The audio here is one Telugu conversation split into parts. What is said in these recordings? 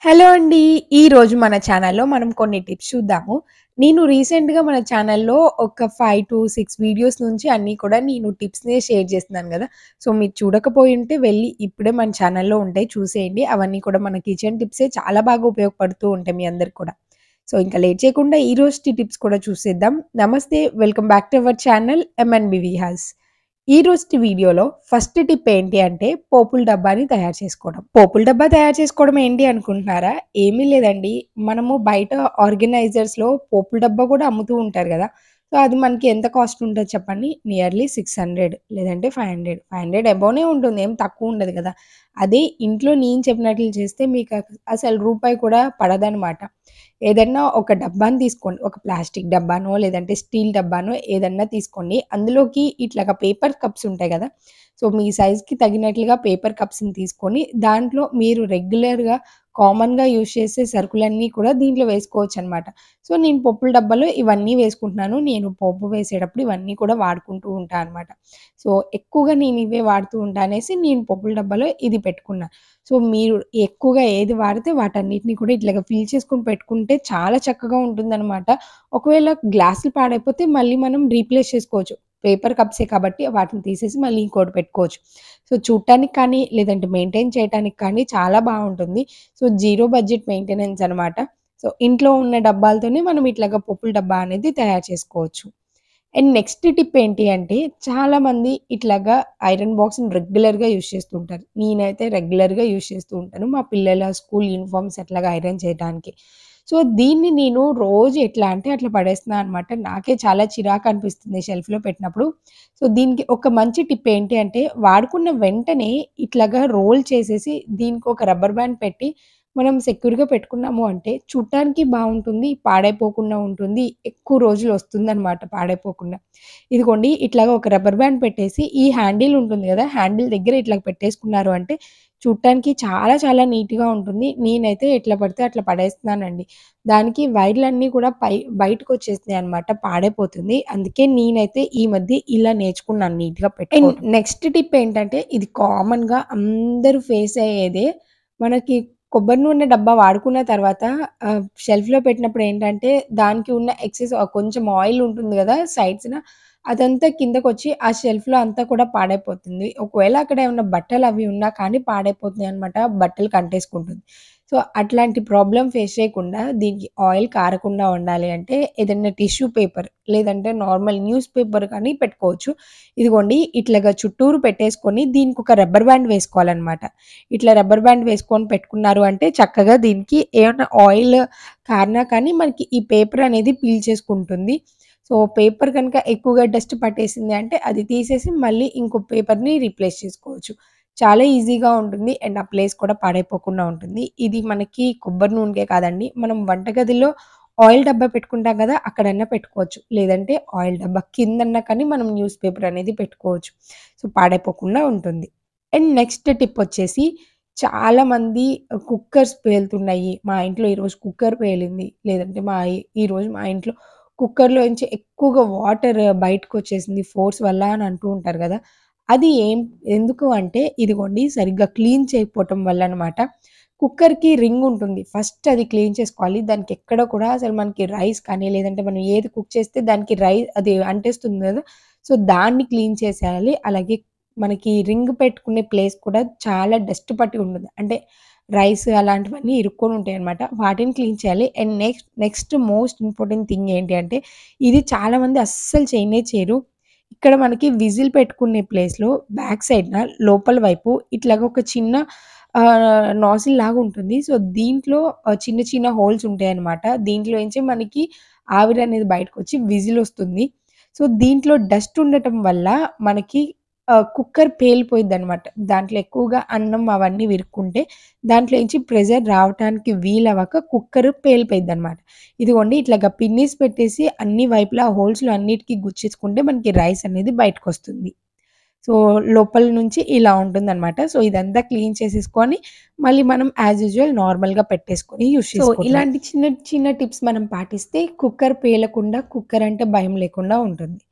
హలో అండి. ఈరోజు మన ఛానల్‌లో మనం కొన్ని టిప్స్ చూద్దాము. నేను రీసెంట్‌గా మన ఛానల్‌లో ఒక 5-6 వీడియోస్ నుంచి అన్నీ కూడా నేను టిప్స్‌నే షేర్ చేస్తున్నాను గదా! సో, మీరు చూడకపోయుంటే వెళ్లి ఇప్పుడే మన ఛానల్‌లో ఉంటాయి చూసేయండి. అవన్నీ కూడా మన కిచెన్ టిప్సే చాలా బాగా ఉపయోగపడుతూ ఉంటాయి మీ అందరికి కూడా. సో, ఇంకా లేట్ చేయకుండా ఈ రోజుటి టిప్స్ కూడా చూసేద్దాం. నమస్తే. Welcome back to our channel MNBV house. ఈ రోజుటి వీడియోలో ఫస్ట్ టిప్ ఏంటి అంటే పోపుల డబ్బాని తయారు చేసుకోవడం. పోపుల డబ్బా తయారు చేసుకోవడం ఏంటి అనుకుంటున్నారా? ఏమీ లేదండి. మనము బయట ఆర్గనైజర్స్‌లో పోపుల డబ్బా కూడా అమ్ముతూ ఉంటారు గదా! సో, అది మనకి ఎంత కాస్ట్ ఉంటది చెప్పండి? నియర్లీ 600 లేదంటే 500, 500 అబోవ్‌నే ఉంటుంది. ఏం తక్కువ ఉండదు గదా! అదే ఇంట్లో నేను చెప్పినట్లు చేస్తే మీకు అక్ అసలు రూపాయి కూడా పడదనమాట. ఏదన్నా ఒక డబ్బాని తీసుకోండి. ఒక ప్లాస్టిక్ డబ్బానో, లేదంటే స్టీల్ డబ్బానో ఏదన్నా తీసుకోండి. అందులోకి ఇట్లాగా పేపర్ కప్స్ ఉంటాయి గదా! సో, మీ సైజ్‌కి తగినట్లుగా పేపర్ కప్స్‌ని తీసుకొని దాంట్లో మీరు రెగ్యులర్‌గా కామన్‌గా యూజ్ చేసే సరుకులన్నీ కూడా దీంట్లో వేసుకోవచ్చనమాట. సో, నేను పప్పుల డబ్బాలో ఇవన్నీ వేసుకుంటున్నాను. నేను పోపు వేసేటప్పుడు ఇవన్నీ కూడా వాడుకుంటూ ఉంటా అనమాట. సో, ఎక్కువగా నేను ఇవే వాడుతూ ఉంటా అనేసి నేను పప్పుల డబ్బాలో ఇది పెట్టుకున్నా. సో, మీరు ఎక్కువగా ఏది వాడితే వాటన్నిటిని కూడా ఇట్లాగా ఫిల్ చేసుకొని పెట్టుకుంటే చాలా చక్కగా ఉంటుందనమాట. ఒకవేళ గ్లాసులు పాడైపోతే మళ్ళీ మనం రీప్లేస్ చేసుకోవచ్చు. పేపర్ కప్సే కాబట్టి వాటిని తీసేసి మళ్ళీ ఇంకోటి పెట్టుకోవచ్చు. సో, చూడటానికి కానీ, లేదంటే మెయింటైన్ చేయటానికి కానీ చాలా బావుంటుంది. సో, జీరో బడ్జెట్ మెయింటెనెన్స్ అనమాట. సో, ఇంట్లో ఉన్న డబ్బాలతోనే మనం ఇట్లాగా పప్పుల డబ్బా అనేది తయారు చేసుకోవచ్చు. అండ్ నెక్స్ట్ టిప్ ఏంటి అంటే చాలామంది ఇట్లాగా ఐరన్ బాక్స్‌ని రెగ్యులర్‌గా యూజ్ చేస్తూ ఉంటారు. నేనైతే రెగ్యులర్‌గా యూజ్ చేస్తూ ఉంటాను. మా పిల్లల స్కూల్ యూనిఫార్మ్స్ అట్లాగా ఐరన్ చేయటానికి. సో, దీన్ని నేను రోజు ఎట్లా అంటే అట్లా పడేస్తున్నా అనమాట. నాకే చాలా చిరాకు అనిపిస్తుంది షెల్ఫ్‌లో పెట్టినప్పుడు. సో, దీనికి ఒక మంచి టిప్ ఏంటి అంటే వాడుకున్న వెంటనే ఇట్లాగా రోల్ చేసేసి దీనికి ఒక రబ్బర్ బ్యాండ్ పెట్టి మనం సెక్యూర్‌గా పెట్టుకున్నాము అంటే చూడటానికి బావుంటుంది. పాడైపోకుండా ఉంటుంది. ఎక్కువ రోజులు వస్తుందనమాట పాడైపోకుండా. ఇదిగోండి ఇట్లాగా ఒక రబ్బర్ బ్యాండ్ పెట్టేసి ఈ హ్యాండిల్ ఉంటుంది గదా! హ్యాండిల్ దగ్గర ఇట్లా పెట్టేసుకున్నారు అంటే చూడటానికి చాలా చాలా నీట్‌గా ఉంటుంది. నేనైతే ఎట్లా పడితే అట్లా పడేస్తున్నానండి. దానికి వైర్‌లన్నీ కూడా పై బయటకొచ్చేసినాయి అనమాట. పాడైపోతుంది. అందుకే నేనైతే ఈ మధ్య ఇలా నేర్చుకున్నాను నీట్‌గా పెట్టుకోవడం. అండ్ నెక్స్ట్ టిప్ ఏంటంటే ఇది కామన్‌గా అందరూ ఫేస్ అయ్యేదే. మనకి కొబ్బరి నూనె డబ్బా వాడుకున్న తర్వాత ఆహ్, షెల్ఫ్‌లో పెట్టినప్పుడు ఏంటంటే దానికి ఉన్న ఎక్సెస్ ఆహ్, కొంచెం ఆయిల్ ఉంటుంది గదా! సైడ్స్‌న అదంతా కిందకొచ్చి ఆ షెల్ఫ్‌లో అంతా కూడా పాడైపోతుంది. ఒకవేళ అక్కడ ఏమన్నా బట్టలు అవి ఉన్నా కానీ పాడైపోతున్నాయి అనమాట. బట్టలకి అంటేసుకుంటుంది. సో, అట్లాంటి ప్రాబ్లమ్ ఫేస్ చేయకుండా దీనికి ఆయిల్ కారకుండా ఉండాలి అంటే ఏదన్నా టిష్యూ పేపర్ లేదంటే నార్మల్ న్యూస్ పేపర్ కానీ పెట్టుకోవచ్చు. ఇదిగోండి ఇట్లాగా చుట్టూరు పెట్టేసుకొని దీనికి ఒక రబ్బర్ బ్యాండ్ వేసుకోవాలనమాట. ఇట్లా రబ్బర్ బ్యాండ్ వేసుకొని పెట్టుకున్నారు అంటే చక్కగా దీనికి ఏమన్నా ఆయిల్ కారినా కానీ మనకి ఈ పేపర్ అనేది పీల్చేసుకుంటుంది. సో, పేపర్ గనుక ఎక్కువగా డస్ట్ పట్టేసింది అంటే అది తీసేసి మళ్ళీ ఇంకో పేపర్‌ని రీప్లేస్ చేసుకోవచ్చు. చాలా ఈజీగా ఉంటుంది. అండ్ ఆ ప్లేస్ కూడా పాడైపోకుండా ఉంటుంది. ఇది మనకి కొబ్బరి నూనెకే కాదండి. మనం వంటగదిలో ఆయిల్ డబ్బా పెట్టుకుంటాం గదా! అక్కడన్నా పెట్టుకోవచ్చు. లేదంటే ఆయిల్ డబ్బా కిందన్నా కానీ మనం న్యూస్ పేపర్ అనేది పెట్టుకోవచ్చు. సో, పాడైపోకుండా ఉంటుంది. అండ్ నెక్స్ట్ టిప్ వచ్చేసి చాలామంది కుక్కర్స్ పేలుతున్నాయి. మా ఇంట్లో ఈరోజు కుక్కర్ పేలింది. లేదంటే మా ఈ ఈరోజు మా ఇంట్లో కుక్కర్‌లోంచి ఎక్కువగా వాటర్ బయటకొచ్చేసింది ఫోర్స్ వల్ల అని అంటూ ఉంటారు గదా! అది ఏం ఎందుకు అంటే ఇదిగోండి సరిగ్గా క్లీన్ చేయకపోవటం వల్ల అనమాట. కుక్కర్‌కి రింగ్ ఉంటుంది. ఫస్ట్ అది క్లీన్ చేసుకోవాలి. దానికి ఎక్కడ కూడా అసలు మనకి రైస్ కానీ లేదంటే మనం ఏది కుక్ చేస్తే దానికి రై అది అంటేస్తుంది గదా! సో, దాన్ని క్లీన్ చేసేయాలి. అలాగే మనకి రింగ్ పెట్టుకునే ప్లేస్ కూడా చాలా డస్ట్ పట్టి ఉంటుంది. అంటే రైస్ అలాంటివన్నీ ఇరుక్కొని ఉంటాయన్నమాట. వాటిని క్లీన్ చేయాలి. And next next most important thing ఏంటి అంటే ఇది చాలామంది అస్సలు చేయనే చేయరు. ఇక్కడ మనకి విజిల్ పెట్టుకునే ప్లేస్‌లో బ్యాక్ సైడ్‌న లోపల వైపు ఇట్లాగా ఒక చిన్న ఆహ్, నాజిల్ లాగా ఉంటుంది. సో, దీంట్లో ఆహ్, చిన్న చిన్న హోల్స్ ఉంటాయన్నమాట. దీంట్లోంచి మనకి ఆవిరి అనేది బయటకొచ్చి విజిల్ వస్తుంది. సో, దీంట్లో డస్ట్ ఉండటం వల్ల మనకి ఆహ్, కుక్కర్ పేలిపోయిద్దనమాట. దాంట్లో ఎక్కువగా అన్నం అవన్నీ ఇరుక్కుంటే దాంట్లోంచి ప్రెషర్ రావటానికి వీలవ్వక కుక్కర్ పేలిపోయిద్దనమాట. ఇదిగోండి ఇట్లాగా పిన్నీస్ పెట్టేసి అన్ని వైపులా హోల్స్‌లో అన్నిటికి గుచ్చేసుకుంటే మనకి రైస్ అనేది బయటకొస్తుంది. సో, లోపల నుంచి ఇలా ఉంటుందనమాట. సో, ఇదంతా క్లీన్ చేసేసుకొని మళ్ళీ మనం యాజ్ యూజువల్ నార్మల్‌గా పెట్టేసుకొని యూజ్ సో, చేసుకోవటమే. ఇలాంటి చిన్న చిన్న టిప్స్ మనం పాటిస్తే కుక్కర్ పేలకుండా, కుక్కర్ అంటే భయం లేకుండా ఉంటుంది.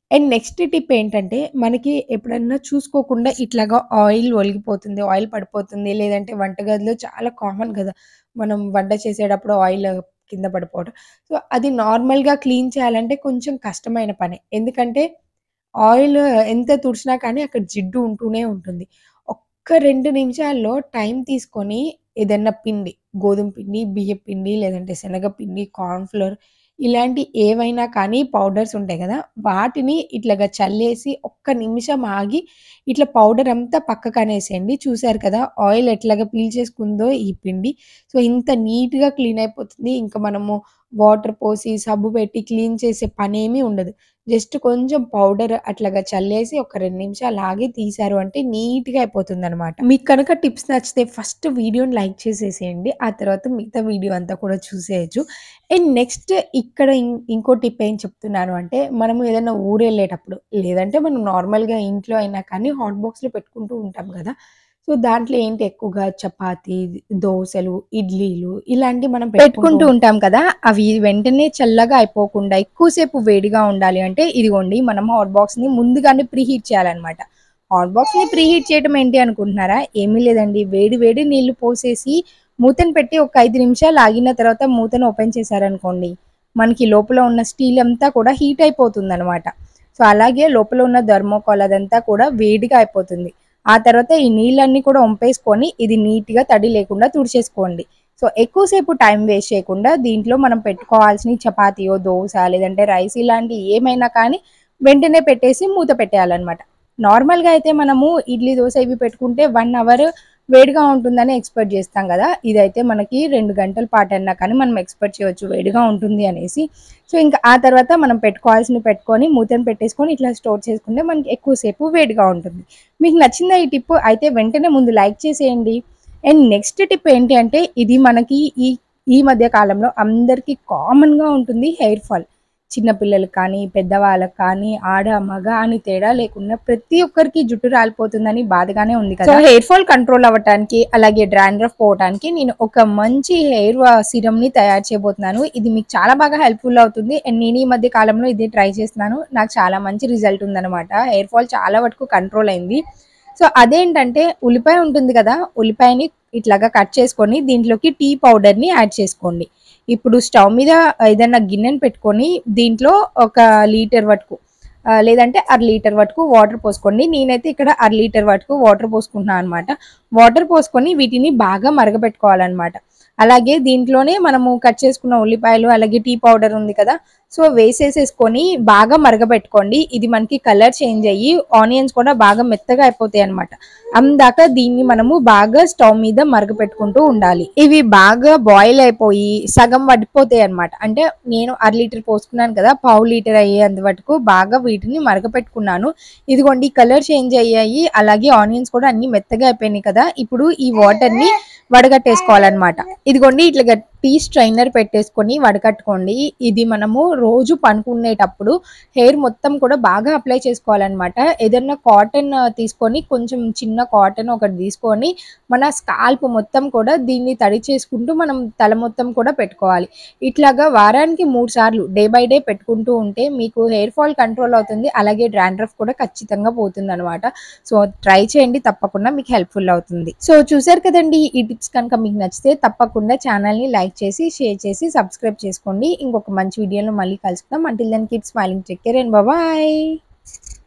అండ్ నెక్స్ట్ టిప్ ఏంటంటే, మనకి ఎప్పుడన్నా చూసుకోకుండా ఇట్లాగా ఆయిల్ ఒలిగిపోతుంది, ఆయిల్ పడిపోతుంది, లేదంటే వంటగదిలో చాలా కామన్ గదా! మనం వంట చేసేటప్పుడు ఆయిల్ కింద పడిపోవడం. సో, అది నార్మల్‌గా క్లీన్ చేయాలంటే కొంచెం కష్టమైన పనే. ఎందుకంటే, ఆయిల్ ఎంత తుడిచినా కానీ అక్కడ జిడ్డు ఉంటూనే ఉంటుంది. ఒక్క 2 నిమిషాల్లో టైం తీసుకొని ఏదన్నా పిండి, గోధుమ పిండి, బియ్యపు పిండి, లేదంటే శనగపిండి, కార్న్ ఫ్లోర్ ఇలాంటి ఏవైనా కానీ పౌడర్స్ ఉంటాయి గదా! వాటిని ఇట్లాగా చల్లేసి ఒక్క నిమిషం ఆగి ఇట్లా పౌడర్ అంతా పక్కకనేసేయండి. చూసారు కదా! ఆయిల్ ఎట్లాగా పీల్చేసుకుందో ఈ పిండి. సో, ఇంత నీట్‌గా క్లీన్ అయిపోతుంది. ఇంకా మనము వాటర్ పోసి, సబ్బు పెట్టి క్లీన్ చేసే పనేమీ ఉండదు. జస్ట్ కొంచెం పౌడర్ అట్లాగా చల్లేసి ఒక 2 నిమిషాలు ఆగి తీశారు అంటే నీట్‌గా అయిపోతుందనమాట. మీకు కనుక టిప్స్ నచ్చితే ఫస్ట్ వీడియోని లైక్ చేసేసేయండి. ఆ తర్వాత మిగతా వీడియో అంతా కూడా చూసేయొచ్చు. అండ్ నెక్స్ట్ ఇక్కడ ఇం ఇంకో టిప్ ఏం చెప్తున్నాను అంటే, మనము ఏదైనా ఊరెళ్ళేటప్పుడు, లేదంటే మనం నార్మల్‌గా ఇంట్లో అయినా కానీ హాట్ బాక్స్‌లో పెట్టుకుంటూ ఉంటాం గదా! సో, దాంట్లో ఏంటి ఎక్కువగా చపాతీ, దోసలు, ఇడ్లీలు ఇలాంటివి మనం పెట్టుకుంటూ ఉంటాం కదా! అవి వెంటనే చల్లగా అయిపోకుండా ఎక్కువసేపు వేడిగా ఉండాలి అంటే ఇదిగోండి మనం హాట్ బాక్స్‌ని ముందుగానే ప్రీహీట్ చేయాలనమాట. హాట్ బాక్స్‌ని ప్రీహీట్ చేయడం ఏంటి అనుకుంటున్నారా? ఏమీ లేదండి. వేడి వేడి నీళ్లు పోసేసి మూతను పెట్టి ఒక 5 నిమిషాలు ఆగిన తర్వాత మూతను ఓపెన్ చేశారనుకోండి, మనకి లోపల ఉన్న స్టీల్ అంతా కూడా హీట్ అయిపోతుందనమాట. సో, అలాగే లోపల ఉన్న థర్మోకోల్ అదంతా కూడా వేడిగా అయిపోతుంది. ఆ తర్వాత ఈ నీళ్ళన్నీ కూడా ఒంపేసుకొని ఇది నీట్‌గా తడి లేకుండా తుడిచేసుకోండి. సో, ఎక్కువసేపు టైం వేస్ట్ చేయకుండా దీంట్లో మనం పెట్టుకోవాల్సినయి చపాతీయో, దోస లేదంటే రైస్ ఇలాంటియి ఏమైనా కానీ వెంటనే పెట్టేసి మూత పెట్టేయాలనమాట. నార్మల్‌గా అయితే మనము ఇడ్లీ, దోస ఇవి పెట్టుకుంటే 1 అవర్ వేడిగా ఉంటుందని ఎక్స్‌పెక్ట్ చేస్తాం గదా! ఇదైతే మనకి 2 గంటల పాటన్నా కానీ మనం ఎక్స్‌పెక్ట్ చేయొచ్చు వేడిగా ఉంటుంది అనేసి. సో, ఇంకా ఆ తర్వాత మనం పెట్టుకోవాల్సినవి పెట్టుకొని మూతను పెట్టేసుకొని ఇట్లా స్టోర్ చేసుకుంటే మనకి ఎక్కువ సేపు వేడిగా ఉంటుంది. మీకు నచ్చిందా ఈ టిప్? అయితే వెంటనే ముందు లైక్ చేసేయండి. అండ్ నెక్స్ట్ టిప్ ఏంటి అంటే, ఇది మనకి ఈ ఈ మధ్య కాలంలో అందరికీ కామన్‌గా ఉంటుంది హెయిర్ ఫాల్. చిన్న పిల్లలకి కానీ, పెద్దవాళ్ళకి కానీ, ఆడ, మగ అని తేడా లేకుండా ప్రతి ఒక్కరికి జుట్టు రాలిపోతుందని బాధగానే ఉంది కదా! సో, హెయిర్ ఫాల్ కంట్రోల్ అవ్వటానికి, అలాగే డాండ్రఫ్ పోవటానికి నేను ఒక మంచి హెయిర్ వ సీరమ్‌ని తయారు చేయబోతున్నాను. ఇది మీకు చాలా బాగా హెల్ప్‌ఫుల్ అవుతుంది. అండ్ నేను ఈ మధ్య కాలంలో ఇదే ట్రై చేస్తున్నాను. నాకు చాలా మంచి రిజల్ట్ ఉందనమాట. హెయిర్ ఫాల్ చాలా వరకు కంట్రోల్ అయింది. సో, అదేంటంటే ఉల్లిపాయ ఉంటుంది కదా! ఉల్లిపాయని ఇట్లాగా కట్ చేసుకొని దీంట్లోకి టీ పౌడర్‌ని యాడ్ చేసుకోండి. ఇప్పుడు స్టవ్ మీద ఏదన్నా గిన్నెని పెట్టుకొని దీంట్లో ఒక లీటర్ వరకు ఆహ్, లేదంటే అర లీటర్ వరకు వాటర్ పోసుకోండి. నేనైతే ఇక్కడ అర లీటర్ వరకు వాటర్ పోసుకుంటున్నా అనమాట. వాటర్ పోసుకొని వీటిని బాగా మరగబెట్టుకోవాలనమాట. అలాగే దీంట్లోనే మనము కట్ చేసుకున్న ఉల్లిపాయలు, అలాగే టీ పౌడర్ ఉంది కదా! సో, వేసేసేసుకొని బాగా మరగబెట్టుకోండి. ఇది మనకి కలర్ చేంజ్ అయ్యి ఆనియన్స్ కూడా బాగా మెత్తగా అయిపోతాయనమాట. అందాక దీన్ని మనము బాగా స్టవ్ మీద మరగపెట్టుకుంటూ ఉండాలి. ఇవి బాగా బాయిల్ అయిపోయి సగం వడిపోతాయనమాట. అంటే నేను అర లీటర్ పోసుకున్నాను కదా! పావు లీటర్ అయ్యేంత వరకు బాగా వీటిని మరగపెట్టుకున్నాను. ఇదిగోండి కలర్ చేంజ్ అయ్యాయి. అలాగే ఆనియన్స్ కూడా అన్నీ మెత్తగా అయిపోయినాయి కదా! ఇప్పుడు ఈ వాటర్‌ని వడగట్టేసుకోవాలనమాట. ఇదిగోండి ఇట్లాగా టీ స్ట్రైనర్ పెట్టేసుకొని వడకట్టుకోండి. ఇది మనము రోజు పనుకునేటప్పుడు హెయిర్ మొత్తం కూడా బాగా అప్లై చేసుకోవాలనమాట. ఏదన్నా కాటన్ తీసుకొని కొంచెం చిన్న కాటన్ ఒకటి తీసుకొని మన స్కాల్ప్ మొత్తం కూడా దీన్ని తడి చేసుకుంటూ మనం తల మొత్తం కూడా పెట్టుకోవాలి. ఇట్లాగా వారానికి 3 సార్లు డే బై డే పెట్టుకుంటూ ఉంటే మీకు హెయిర్ ఫాల్ కంట్రోల్ అవుతుంది. అలాగే డాండ్రఫ్ కూడా ఖచ్చితంగా పోతుందనమాట. సో, ట్రై చేయండి తప్పకుండా మీకు హెల్ప్‌ఫుల్ అవుతుంది. సో, చూసారు కదండీ! ఈ టిప్స్ కనుక మీకు నచ్చితే తప్పకుండా ఛానల్‌ని లైక్ చేసి, షేర్ చేసి, సబ్స్క్రైబ్ చేసుకోండి. ఇంకొక మంచి వీడియోలో మళ్ళీ కలుసుకుందాం. Until then keep smiling. Take care and bye bye.